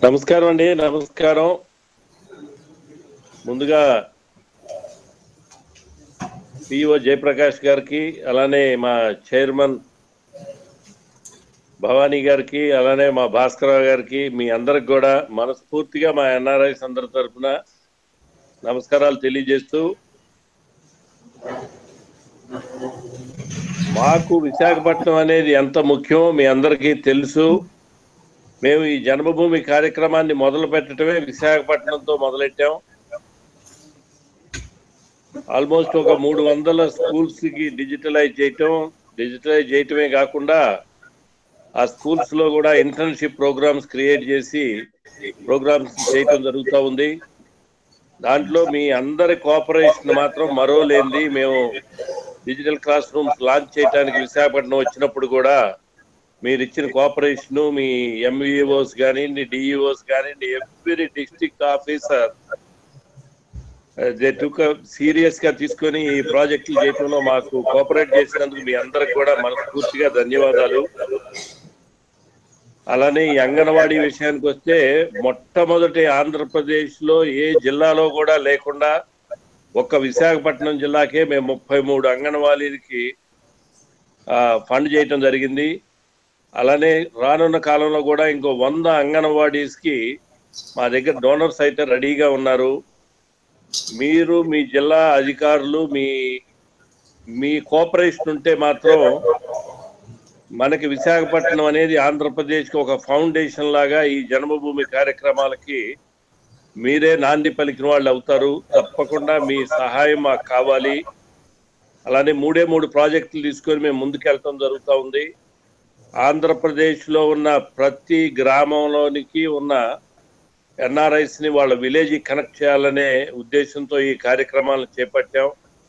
నమస్కారం అండి నమస్కారం ముందుగా పిఓ జయప్రకాష్ గారికి అలానే మా చైర్మన్ భవానీ గారికి అలానే మా భాస్కరరావు గారికి మీ అందరికి కూడా మనస్ఫూర్తిగా మా ఎన్ఆర్ఐస్ అందరి తరఫున నమస్కారాలు తెలియజేస్తూ మాకు విశాఖపట్నం అనేది ఎంత ముఖ్యమో మీ అందరికీ తెలుసు మేము ఈ జన్మభూమి కార్యక్రమాన్ని మొదలు పెట్టడమే విశాఖపట్నంతో మొదలెట్టాం ఆల్మోస్ట్ ఒక మూడు వందల స్కూల్స్ కి డిజిటలైజ్ చేయటం డిజిటలైజ్ చేయటమే కాకుండా ఆ స్కూల్స్ లో కూడా ఇంటర్న్షిప్ ప్రోగ్రామ్స్ క్రియేట్ చేసి ప్రోగ్రామ్స్ చేయటం జరుగుతూ ఉంది దాంట్లో మీ అందరి కోఆపరేషన్ మాత్రం మరో లేనిది మేము డిజిటల్ క్లాస్ రూమ్స్ లాంచ్ చేయడానికి విశాఖపట్నం వచ్చినప్పుడు కూడా మీరు ఇచ్చిన కోఆపరేషన్ మీ ఎంఈఓస్ కానివ్వండి డిఈఓస్ కానివ్వండి every district officer they took serious గా తీసుకొని ఈ ప్రాజెక్టులు చేయడంలో మాకు కోఆపరేట్ చేసినందుకు మీ అందరికి కూడా మనస్ఫూర్తిగా ధన్యవాదాలు అలానే ఈ అంగన్వాడీ విషయానికి వస్తే మొట్టమొదటి ఆంధ్రప్రదేశ్ లో ఏ జిల్లాలో కూడా లేకుండా ఒక్క విశాఖపట్నం జిల్లాకే మేము ముప్పై మూడు అంగన్వాడీకి ఫండ్ చేయటం జరిగింది అలానే రానున్న కాలంలో కూడా ఇంకో వంద అంగన్వాడీస్ కి మా దగ్గర డోనర్స్ అయితే రెడీగా ఉన్నారు మీరు మీ జిల్లా అధికారులు మీ మీ కోఆపరేషన్ ఉంటే మాత్రం మనకి విశాఖపట్నం అనేది ఆంధ్రప్రదేశ్కి ఒక ఫౌండేషన్ లాగా ఈ జన్మభూమి కార్యక్రమాలకి మీరే నాంది పలికిన వాళ్ళు అవుతారు తప్పకుండా మీ సహాయం మాకు కావాలి అలానే మూడే మూడు ప్రాజెక్టులు తీసుకొని మేము ముందుకెళ్ళటం జరుగుతూ ఉంది ఆంధ్రప్రదేశ్లో ఉన్న ప్రతి గ్రామంలోనికి ఉన్న ఎన్ఆర్ఐస్ ని వాళ్ళ విలేజ్ కనెక్ట్ చేయాలనే ఉద్దేశంతో ఈ కార్యక్రమాలను చేపట్టాం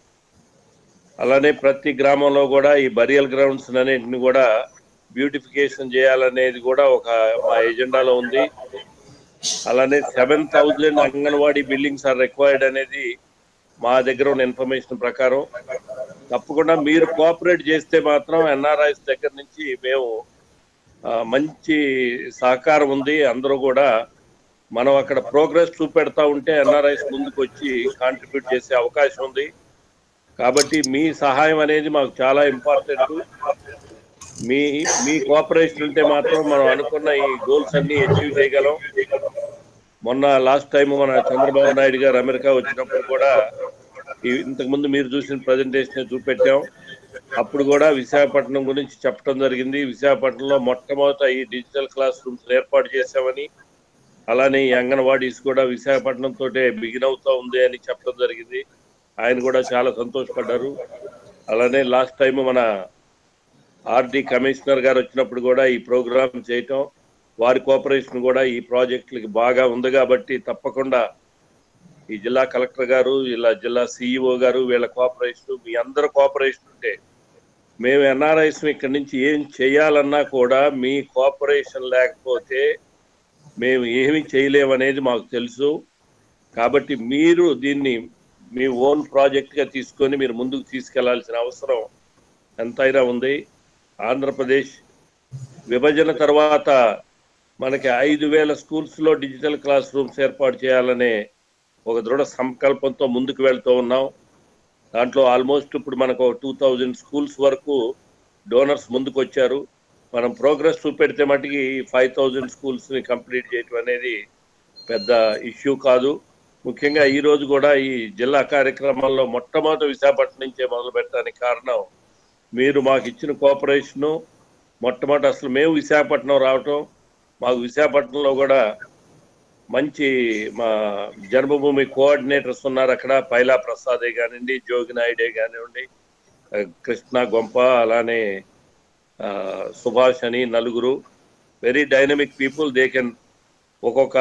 అలానే ప్రతి గ్రామంలో కూడా ఈ బరియల్ గ్రౌండ్స్ అన్నింటిని కూడా బ్యూటిఫికేషన్ చేయాలనేది కూడా ఒక మా ఎజెండాలో ఉంది అలానే seven thousand anganwadi buildings are required అనేది మా దగ్గర ఉన్న ఇన్ఫర్మేషన్ ప్రకారం తప్పకుండా మీరు కోఆపరేట్ చేస్తే మాత్రం ఎన్ఆర్ఐస్ దగ్గర నుంచి మేము ఆ, మంచి సహకారం ఉంది అందరూ కూడా మనం అక్కడ ప్రోగ్రెస్ చూపెడతా ఉంటే ఎన్ఆర్ఐస్ ముందుకు వచ్చి కాంట్రిబ్యూట్ చేసే అవకాశం ఉంది కాబట్టి మీ సహాయం అనేది మాకు చాలా ఇంపార్టెంట్ మీ మీ కోఆపరేషన్ ఉంటే మాత్రం మనం అనుకున్న ఈ గోల్స్ అన్ని అచీవ్ చేయగలం మొన్న లాస్ట్ టైం మన చంద్రబాబు నాయుడు గారు అమెరికా వచ్చినప్పుడు కూడా ఈ- ఇంతకు ముందు మీరు చూసిన ప్రజెంటేషన్ చూపెట్టాం అప్పుడు కూడా విశాఖపట్నం గురించి చెప్పడం జరిగింది విశాఖపట్నంలో మొట్టమొదట ఈ డిజిటల్ క్లాస్ రూమ్స్ ఏర్పాటు చేశామని అలానే ఈ అంగన్వాడీస్ కూడా విశాఖపట్నం తోటే బిగిన్ అవుతా ఉంది అని చెప్పడం జరిగింది ఆయన కూడా చాలా సంతోషపడ్డారు అలానే లాస్ట్ టైం మన ఆర్డి కమిషనర్ గారు వచ్చినప్పుడు కూడా ఈ ప్రోగ్రామ్ చేయటం వారి కోఆపరేషన్ కూడా ఈ ప్రాజెక్టులకి బాగా ఉంది కాబట్టి తప్పకుండా ఈ జిల్లా కలెక్టర్ గారు ఇలా జిల్లా సిఇఓ గారు వీళ్ళ కోఆపరేషన్ మీ అందరి కోఆపరేషన్ ఉంటే మేము ఎన్ఆర్ఐస్ ఇక్కడి నుంచి ఏం చేయాలన్నా కూడా మీ కోఆపరేషన్ లేకపోతే మేము ఏమి చేయలేమనేది మాకు తెలుసు కాబట్టి మీరు దీన్ని మీ ఓన్ ప్రాజెక్ట్గా తీసుకొని మీరు ముందుకు తీసుకెళ్లాల్సిన అవసరం ఎంతైనా ఉంది ఆంధ్రప్రదేశ్ విభజన తర్వాత మనకి ఐదు వేల స్కూల్స్లో డిజిటల్ క్లాస్ రూమ్స్ ఏర్పాటు చేయాలనే ఒక దృఢ సంకల్పంతో ముందుకు వెళ్తూ ఉన్నాం దాంట్లో ఆల్మోస్ట్ ఇప్పుడు మనకు టూ థౌజండ్ స్కూల్స్ వరకు డోనర్స్ ముందుకు వచ్చారు మనం ప్రోగ్రెస్ చూపెడితే మటుకి ఫైవ్ థౌజండ్ స్కూల్స్ని కంప్లీట్ చేయటం అనేది పెద్ద ఇష్యూ కాదు ముఖ్యంగా ఈ రోజు కూడా ఈ జిల్లా కార్యక్రమాల్లో మొట్టమొదటి విశాఖపట్నం నుంచే మొదలు పెట్టడానికి కారణం మీరు మాకు ఇచ్చిన కోఆపరేషను మొట్టమొదటి అసలు మేము విశాఖపట్నం రావటం మాకు విశాఖపట్నంలో కూడా మంచి మా జన్మభూమి కోఆర్డినేటర్స్ ఉన్నారు అక్కడ పైలా ప్రసాదే కానివ్వండి జోగి నాయుడే కానివ్వండి ఆ, కృష్ణ గొంప అలానే ఆ, సుభాష్ అని నలుగురు very dynamic people they can ఒక్కొక్క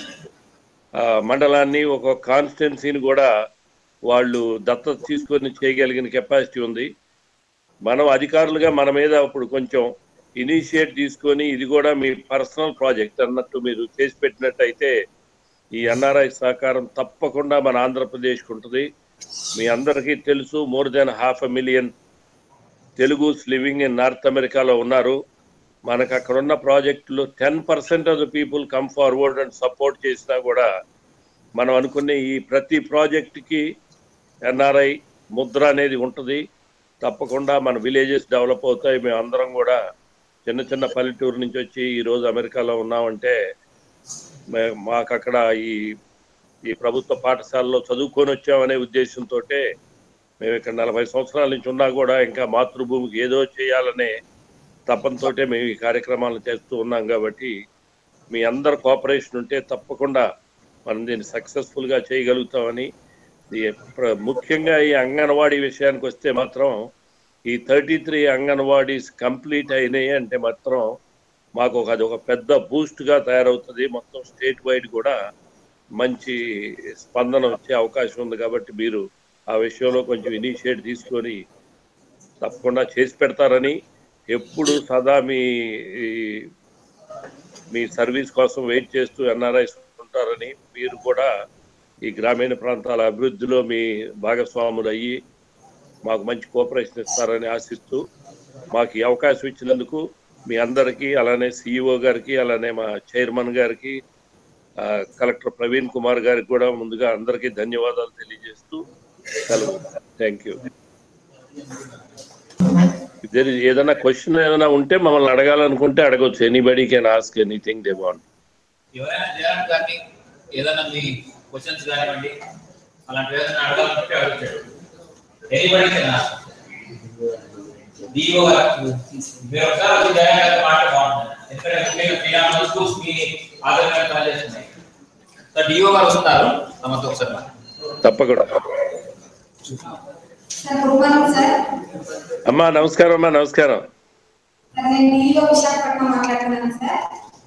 ఆ, మండలాన్ని ఒక్కొక్క కాన్స్టిట్యున్సీని కూడా వాళ్ళు దత్తత తీసుకొని చేయగలిగిన కెపాసిటీ ఉంది మనం అధికారులుగా మన మీద ఇప్పుడు కొంచెం ఇనిషియేట్ తీసుకొని ఇది కూడా మీ పర్సనల్ ప్రాజెక్ట్ అన్నట్టు మీరు చేసి పెట్టినట్టయితే ఈ ఎన్ఆర్ఐ సహకారం తప్పకుండా మన ఆంధ్రప్రదేశ్కి ఉంటుంది మీ అందరికీ తెలుసు more than half a million Telugus living in North అమెరికాలో ఉన్నారు మనకు అక్కడ ఉన్న ప్రాజెక్టులు ten percent of the people come forward and support చేసినా కూడా మనం అనుకునే ఈ ప్రతి ప్రాజెక్టుకి ఎన్ఆర్ఐ ముద్ర అనేది ఉంటుంది తప్పకుండా మన విలేజెస్ డెవలప్ అవుతాయి మేము అందరం కూడా చిన్న చిన్న పల్లెటూరు నుంచి వచ్చి ఈ రోజు అమెరికాలో ఉన్నామంటే మే- మాకు అక్కడ ఈ ఈ ప్రభుత్వ పాఠశాలలో చదువుకొని వచ్చామనే ఉద్దేశంతో మేము ఇక్కడ నలభై సంవత్సరాల నుంచి ఉన్నా కూడా ఇంకా మాతృభూమికి ఏదో చేయాలనే తపంతోటే మేము ఈ కార్యక్రమాలను చేస్తూ ఉన్నాం కాబట్టి మీ అందరు కోఆపరేషన్ ఉంటే తప్పకుండా మనం దీన్ని సక్సెస్ఫుల్ గా చేయగలుగుతామని ఈ ప్ర- ముఖ్యంగా ఈ అంగన్వాడీ విషయానికి వస్తే మాత్రం ఈ థర్టీ త్రీ అంగన్వాడీస్ కంప్లీట్ అయినాయి అంటే మాత్రం మాకు ఒక అది ఒక పెద్ద బూస్ట్ గా తయారవుతుంది మొత్తం స్టేట్ వైడ్ కూడా మంచి స్పందన వచ్చే అవకాశం ఉంది కాబట్టి మీరు ఆ విషయంలో కొంచెం ఇనిషియేట్ తీసుకొని తప్పకుండా చేసి పెడతారని ఎప్పుడు సదా మీ ఈ- మీ సర్వీస్ కోసం వెయిట్ చేస్తూ ఎన్ఆర్ఐస్ ఉంటారని మీరు కూడా ఈ గ్రామీణ ప్రాంతాల అభివృద్ధిలో మీ భాగస్వాములు అయ్యి మాకు మంచి కోఆపరేషన్ ఇస్తారని ఆశిస్తూ మాకు ఈ అవకాశం ఇచ్చినందుకు మీ అందరికీ అలానే సిఇఓ గారికి అలానే మా చైర్మన్ గారికి ఆ, కలెక్టర్ ప్రవీణ్ కుమార్ గారికి కూడా ముందుగా అందరికీ ధన్యవాదాలు తెలియజేస్తూ సెలవు థ్యాంక్ యూ ఇద్దరు ఏదైనా క్వశ్చన్ ఏదైనా ఉంటే మమ్మల్ని అడగాలనుకుంటే అడగొచ్చు anybody can ask anything they want ఎవరైనా జగన్ గారిని ఏదైనా మీ క్వశ్చన్స్ కానివ్వండి అలాంటివి ఏదైనా అడగాలంటే అడుగుతాడు ఎనీబడి కెన్ డిఓ గారు మీరు ఒకసారి వచ్చి జగన్ గారి మాట బాగుంటుంది ఎందుకంటే ముఖ్యంగా శ్రీరామ స్కూల్స్ మీ ఆధారంగా పనిచేస్తున్నాయి సార్ డిఓ గారు వస్తున్నారు తమతో ఒకసారి మాట్లాడండి. తప్పకుండా సార్ గుడ్ మార్నింగ్ సార్ అమ్మా నమస్కారం అమ్మా నమస్కారం సార్ నేను ఢిల్లీలో విశాఖపట్నం మాట్లాడుతున్నాను సార్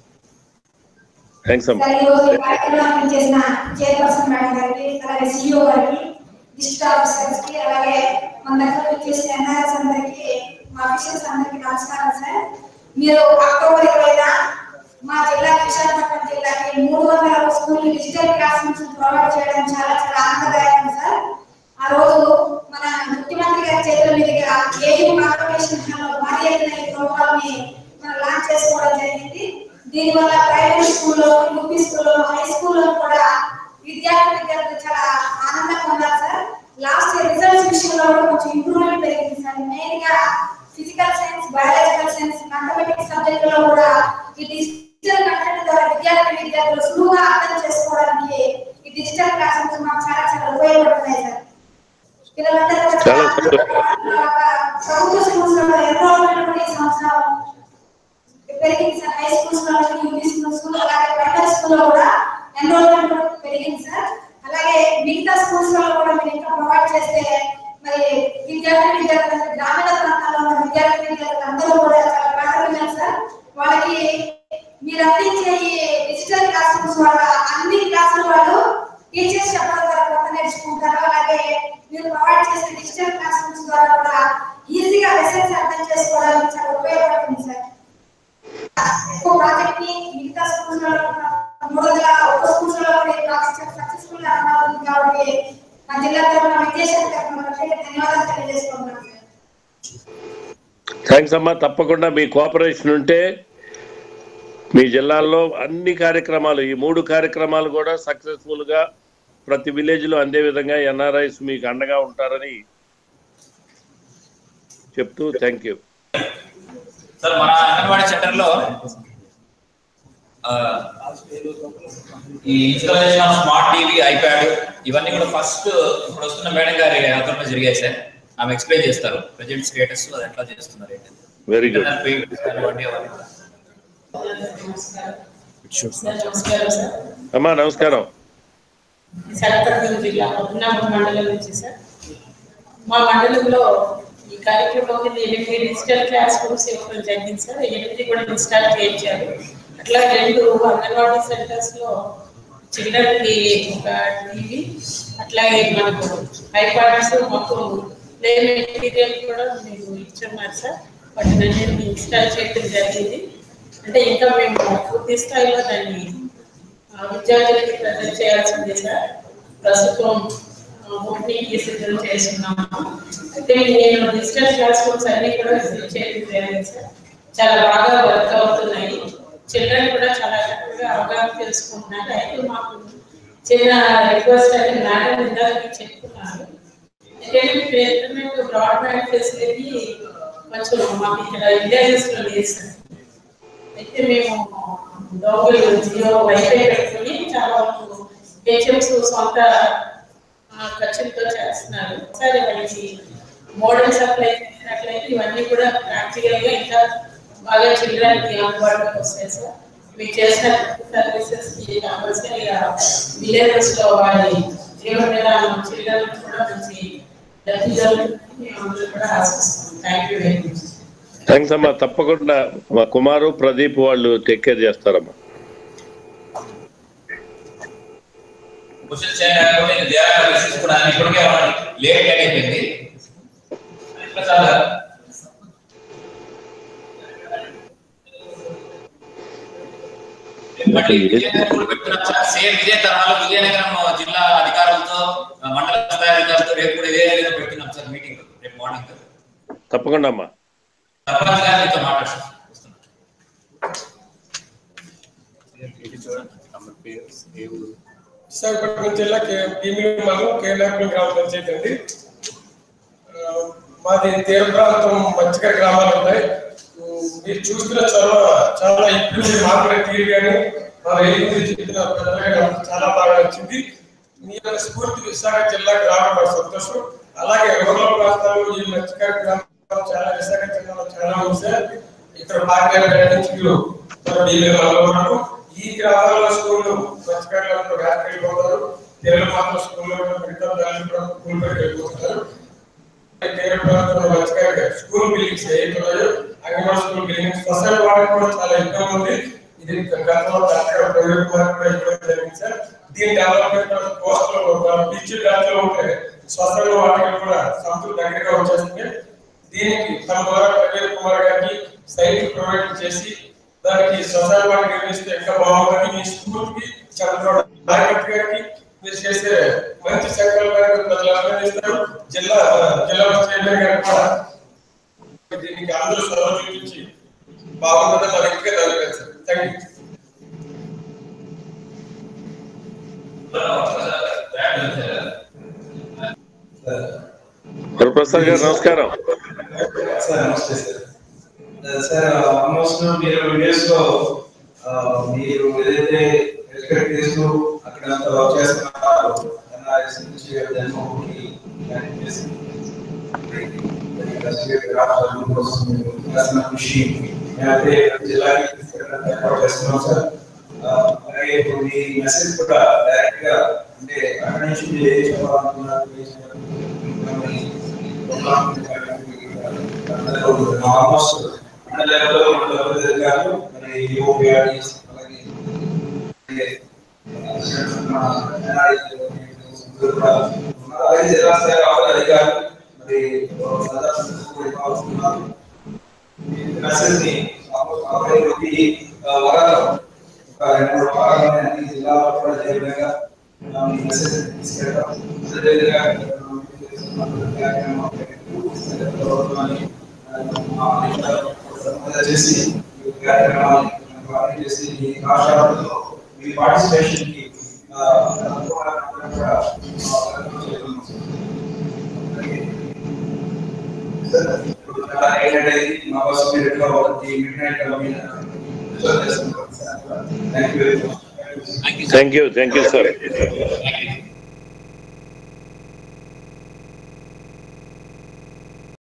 థ్యాంక్స్ అమ్మా సార్ ఈరోజు ఈ కార్యక్రమాన్ని చేసిన చైర్పర్సన్ మేడం గారికి అలాగే సిఇఓ గారికి డిస్ట్రిక్ట్ ఆఫీసర్స్ కి అలాగే మన దగ్గర చేసిన ఎన్ఆర్ఎస్ అందరికి మా ఆఫీసర్స్ అందరికి నమస్కారం సార్ మీరు అక్టోబర్ ఇరవైన మా జిల్లా విశాఖపట్నం జిల్లాకి మూడు వందల school digital classrooms provide చేయడం చాలా చాలా ఆనందదాయకం సార్ ఆ రోజు మన ముఖ్యమంత్రి గారి చేతుల మీదుగా ఏయూ కాన్వకేషన్ హాల్లో భారీ ఎత్తున ఈ ప్రోగ్రామ్ ని మనం లాంచ్ చేసుకోవడం జరిగింది దీనివల్ల ప్రైవేట్ స్కూల్లో యూపీ స్కూల్లో హై స్కూల్లో కూడా విద్యార్థి విద్యార్థులు చాలా ఆనందంగా ఉన్నారు సార్ లాస్ట్ ఇయర్ రిజల్ట్స్ విషయంలో కూడా కొంచెం ఇంప్రూవ్మెంట్ పెరిగింది సార్ మెయిన్ గా physical science biological science mathematics సబ్జెక్టులో కూడా ఈ డిజిటల్ కంటెంట్ ద్వారా విద్యార్థి విద్యార్థులు సులువుగా అర్థం చేసుకోవడానికి ఈ డిజిటల్ క్లాస్ రూమ్స్ మాకు చాలా చాలా ఉపయోగపడుతున్నాయి సార్ పిల్లలందరూ కూడా చాలా సంతోషం. ప్రభుత్వ స్కూల్స్ లో ఎన్రోల్మెంట్ కూడా ఈ సంవత్సరం పెరిగింది సార్ హై స్కూల్స్ లో యూపీ స్కూల్స్ లో అలాగే ప్రైమరీ స్కూల్ లో కూడా ఎన్రోల్మెంట్ కూడా పెరిగింది సార్ అలాగే మిగతా స్కూల్స్ లో కూడా మీరు ఇంకా ప్రొవైడ్ చేస్తే మరి విద్యార్థి విద్యార్థులు గ్రామీణ ప్రాంతాల్లో ఉన్న విద్యార్థి విద్యార్థులు అందరూ కూడా చాలా ప్రాధాన్యం సార్ వాళ్ళకి మీరు అందించే ఈ డిజిటల్ క్లాస్ రూమ్స్ వల్ల అన్ని క్లాసుల వాళ్ళు టీచర్స్ చెప్పడం ద్వారా కొత్త నేర్చుకుంటారు అలాగే మీరు ప్రొవైడ్ చేసే డిజిటల్ క్లాస్ రూమ్స్ ద్వారా కూడా ఈజీగా లెసన్స్ అర్థం చేసుకోవడానికి చాలా ఉపయోగపడుతుంది సార్ ఎక్కువ ప్రాజెక్ట్ ని మిగతా స్కూల్స్ లో మూడు వందల ఒక్క స్కూల్స్ లో కూడా ఈ ప్రాజెక్ట్ సక్సెస్ఫుల్ గా రన్ అవుతుంది కాబట్టి మా జిల్లా తరఫున విద్యాశాఖ తరఫున ప్రత్యేక ధన్యవాదాలు తెలియజేసుకుంటున్నాను సార్ థ్యాంక్స్ అమ్మా తప్పకుండా మీ కోఆపరేషన్ ఉంటే మీ జిల్లాల్లో అన్ని కార్యక్రమాలు ఈ మూడు కార్యక్రమాలు కూడా సక్సెస్ఫుల్ గా ప్రతి విలేజ్ లో అందే విధంగా ఎన్ఆర్ఐస్ మీకు అండగా ఉంటారని చెప్తూ థ్యాంక్ యూ సార్ మన అంగన్వాడీ సెంటర్ లో ఆ, ఈ installation of smart TV iPad ఇవన్నీ కూడా ఫస్ట్ ఇప్పుడు వస్తున్న మేడం గారి ఆధ్వర్యంలో జరిగాయి సార్ ఆమె ఎక్స్ప్లెయిన్ చేస్తారు ప్రజెంట్ స్టేటస్ అది ఎట్లా చేస్తున్నారు ఏంటి వెరీ గుడ్ ఇంటర్నల్ పేమెంట్స్ కానివ్వండి అవన్నీ కూడా. నమస్కారం సార్ అమ్మా నమస్కారం విశాఖపట్నం జిల్లా పద్మనాభ మండలం నుంచి సార్ మా మండలంలో ఈ కార్యక్రమం కింద ఎనిమిది డిజిటల్ క్లాస్ రూమ్స్ ఇవ్వడం జరిగింది సార్ ఎనిమిది కూడా ఇన్స్టాల్ చేయించారు అట్లా రెండు అంగన్వాడీ సెంటర్స్ లో చిల్డ్రన్కి ఒక టీవీ అట్లాగే మనకు ఐపాడ్స్ మొత్తం ప్లే మెటీరియల్ కూడా మీరు ఇచ్చున్నారు సార్ వాటిని అన్నిటిని ఇన్స్టాల్ చేయడం జరిగింది అంటే ఇంకా మేము పూర్తి స్థాయిలో దాన్ని ఆ విద్యార్థులకి ప్రజెంట్ చేయాల్సిందే సార్ ప్రస్తుతం ఓపెనింగ్ సిద్ధం చేస్తున్నాము అయితే నేను డిజిటల్ క్లాస్ రూమ్స్ అన్ని కూడా విజిట్ చేయడం జరిగింది సార్ చాలా బాగా వర్క్ అవుతున్నాయి చిల్డ్రన్ కూడా చాలా చక్కగా అవగాహన తెలుసుకుంటున్నారు అయితే మాకు చిన్న రిక్వెస్ట్ అయితే మేడం ఇందాక చెప్పుకున్నారు అకాడమిక్ పేరుతో బ్రాడ్బ్యాండ్ ఫెసిలిటీ కొంచెం మాకు ఇక్కడ విలేజెస్ లో లేదు సార్ అయితే మేము డోగుల్ జియో వైఫై పెట్టుకుని చాలా వరకు హెచ్ఎంస్ సొంత ఆ, ఖర్చులతో చేస్తున్నారు సరే వాళ్ళకి మోడల్ సప్లై చేసినట్లయితే ఇవన్నీ కూడా ప్రాక్టికల్ గా ఇంకా బాగా చిల్డ్రన్ కి అందుబాటులోకి వస్తాయి సార్ మీరు చేసిన సర్వీసెస్ కి కంపల్సరీగా విలేజెస్ లో వారి జీవన విధానం చిల్డ్రన్ కూడా మంచి లబ్ధి జరుగుతుందని మేము అందరూ కూడా ఆశిస్తున్నాం thank you very much thanks అమ్మా తప్పకుండా మా కుమారు ప్రదీప్ వాళ్ళు టేక్ కేర్ చేస్తారమ్మా క్వశ్చన్స్ చేయడానికి దేవాలయ క్వశ్చన్స్ కూడా అన్ని ఇప్పటికే లేట్ లేట్ అయిపోయింది ఇట్లా చాలా మళ్ళీ విజయనగరం కూడా పెడుతున్నాం సార్ సేమ్ ఇదే తరహాలో విజయనగరం జిల్లా అధికారులతో మండల స్థాయి అధికారులతో రేపు కూడా ఇదే విధంగా పెడుతున్నాం సార్ మీటింగ్ రేపు మార్నింగ్ తప్పకుండా అమ్మా సర్పంచ్ గారు మీతో మాట్లాడుతున్నాం విశాఖపట్నం జిల్లా కే- భీమిలి మండలం కేనాపురం గ్రామ పంచాయతీ అండి ఆ, మాది తీర ప్రాంతం మంచిగా గ్రామాలు ఉన్నాయి ఉమ్, మీరు చూస్తున్న చొరవ చాలా ఇప్పుడు మాట్లాడే తీరు కానీ మా రైతు గురించి చెప్పిన పెద్దలు కానీ నాకు చాలా బాగా నచ్చింది మీ యొక్క స్ఫూర్తి విశాఖ జిల్లాకి రావడం నాకు సంతోషం అలాగే రూరల్ ప్రాంతాలు ఈ మత్స్యకార గ్రామాలు చాలా విశాఖ జిల్లాలో చాలా ఉంది సార్ ఇక్కడ పార్టీ నుంచి మీరు మన భీమిలి మండలం వరకు ఈ గ్రామాల్లో స్కూళ్ళు మత్స్యకారులు వ్యాప్తి వెళ్ళిపోతారు తెలుగు మాత్రం స్కూల్లో కూడా మిగతా దాన్ని కూడా స్కూల్ పైకి వెళ్ళిపోతున్నారు తీర ప్రాంతంలో మత్స్యకారు స్కూల్ బిల్డింగ్స్ ఏవైతే ఉన్నాయో అంగన్వాడీ స్కూల్ బిల్డింగ్స్ సొసైటీ వాడడం కూడా చాలా ఇబ్బంది ఉంది ఇది గతంలో డాక్టర్ ప్రవీణ్ కుమార్ కూడా ఇవ్వడం జరిగింది సార్ దీని డెవలప్మెంట్ పోస్ట్ లో పిచ్చి డాక్టర్ ఉంటే సొసైటీ వాటికి కూడా సంతులు దగ్గరగా వచ్చేస్తుంది దీనికి తమ ద్వారా ప్రవీణ్ కుమార్ గారికి సైట్ ప్రొవైడ్ చేసి దానికి సొసైటీ వాటికి నిర్మిస్తే ఇంకా బాగుంటుంది మీ స్కూల్కి చంద్రబాబు నాయకత్వ గారికి మీరు చేసే మంచి సంకల్పానికి ప్రజలు అభినందిస్తారు జిల్లా జిల్లా చైర్మన్ గారు కూడా దీనికి అందరూ సభ చూపించి బాగుంటుందని నాకు ఇంకా తెలిపారు సార్ థ్యాంక్ యూ వరప్రసాద్ గారు నమస్కారం సార్ నమస్తే సార్ సార్ ఆల్మోస్ట్ మీరు వీడియోస్ లో ఆ, మీరు ఏదైతే ఎక్స్పెక్ట్ చేస్తూ అక్కడ అంత వర్క్ చేస్తున్నారు ఎన్ఆర్ఎస్ నుంచి జన్మభూమికి ప్లాన్ చేసి రాష్ట్రం కోసం మీరు చేస్తున్న కృషి మేమైతే జిల్లాకి తీసుకెళ్ళడానికి ఏర్పాటు చేస్తున్నాం సార్ ఆ, అలాగే ఇప్పుడు మీ మెసేజ్ కూడా డైరెక్ట్ గా అంటే అక్కడి నుంచి మీరు ఏం చెప్పాలనుకున్నారు ఏం చెప్పాలనుకున్నారు ఆల్మోస్ట్ మన లెవెల్లో మన లెవెల్ కాదు మరి యోగాడీస్ అలాగే అలాగే జిల్లా స్థాయి రావాలి అధికారులు మరి సదాశివ మెసేజ్ ని అభివృద్ధి వరాలు ఒక రెండు మూడు వారాలు అన్ని జిల్లాలో కూడా ఇదే విధంగా ఆ, ఈ మెసేజ్ తీసుకెళ్తాం అదేవిధంగా ప్రభుత్వాన్ని చేసి ఈ కార్యక్రమాన్ని భాగం చేసి ఈ రాష్ట్రాలలో మీ పార్టిసిపేషన్ కి ఆ, అనుకూలంగా కూడా, ఆ, ప్రయత్నం చేస్తున్నాం సార్. ఇప్పుడు చాలా ఏంటంటే ఇది మా బస్ పీరియడ్ లో ఈ మిడ్ నైట్ చేస్తున్నాం thank you very much thank you thank you thank you sir thank